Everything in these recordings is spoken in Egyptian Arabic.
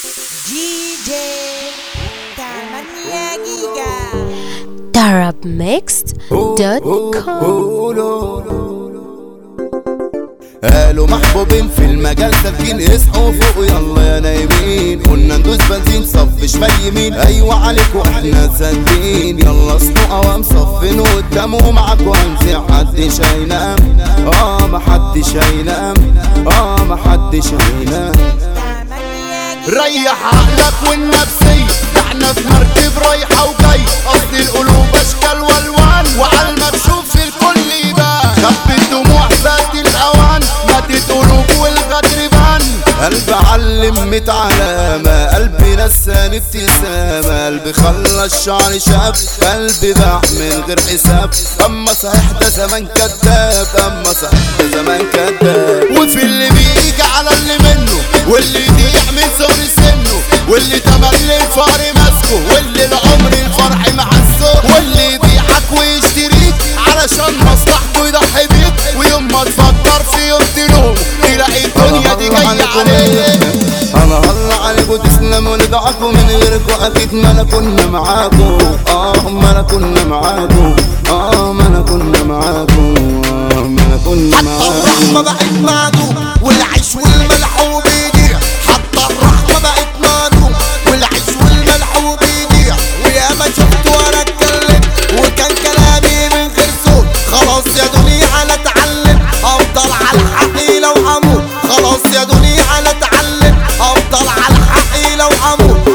جي جي تمانية جيجا darabmixed.com قالوا محبوبين في المجال سابقين اصحوا فوق يلا يا نايمين قلنا ندوس بنزين صف شمال يمين ايوه عليكوا احنا ساندين يلا اصحوا قوام صفين قدام ومعاكوا هنزيع محدش هينام اه محدش هينام اه محدش هينام تمانية جيجا ريح عقلك والنفسية احنا في مركب رايحة وجاي اصل القلوب اشكال والوان وعلى المكشوف الكل يبان خف الدموع فات الاوان ماتت قلوب والغدر بان قلب علم ميت علامة قلبي نسان ابتسامة قلبي خلى الشعر شاب قلبي باع من غير حساب اما صحيح ده زمان كداب اما صحيح ده زمان كداب وفي اللي بيجي على اللي منه واللي يضيع من صغر سنه واللي تملي الفقر ماسكه واللي العمر الفرح محسه واللي يبيعك ويشتريك علشان مصلحته يضحي بيك ويوم ما تفكر في يوم تلومه تلاقي الدنيا دي جايه عليك انا هلا عليكم تسلموا لضعفوا من غيركم اكيد ما انا كنا معاكم اه ما انا كنا معاكم اه ما انا كنا معاكم اه ما انا كنا معاكم الرحمة بقت معدوم والعيش والملح وبيضيع حتى الرحمة بقت معدوم والعيش والملح وبيضيع ويا ما شفت وانا اتكلم وكان كلامي من غير صوت خلاص يا دنيا انا اتعلم افضل على الحق لو هموت خلاص يا دنيا انا اتعلم افضل على الحق لو هموت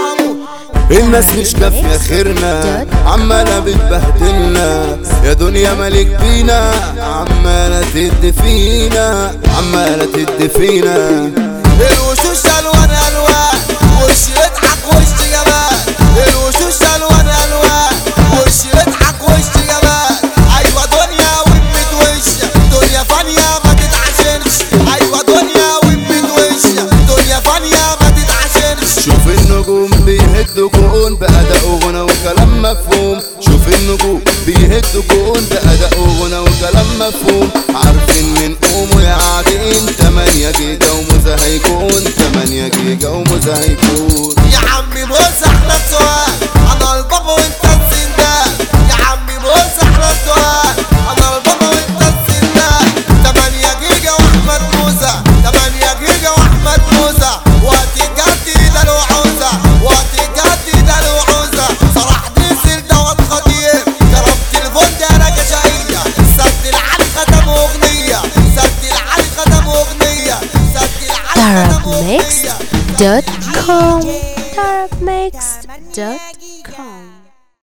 الناس مش كافية خيرنا عمالة بتبهدلنا يا دنيا مالك بينا عمالة تد فينا عمالة تد فينا الوشوش الوان الوان وش يضحك وش جمال الوشوش الوان الوان وش يضحك وش جمال ايوه دنيا وبت وش دنيا فانية ما تتعشرش ايوه دنيا وبت وش دنيا فانية ما تتعشرش شوف النجوم بيهدوا كون بأداء غنى وكلام مفهوم شوف النجوم بيهدوا كون بأداء غنى وكلام مفهوم عارفين من قوموا يا قاعدين تمانية جيجا وموزة هيكون تمانية جيجا وموزة هيكون يا عمي بص احنا سؤال انا البابا وانت الزندان يا عمي بص احنا سؤال انا البابا وانت الزندان 8 جيجا واحمد موزة 8 جيجا واحمد موزة وقت جدي ده له عوزة وقت جدي ده له عوزة صلاح نزل دوت خطير ضرب تليفون ده انا جشعية سجل علي ختم اغنية سجل علي ختم اغنية سجل علي ختم اغنية جي darabmixed.com جي darabmixed.com جيجا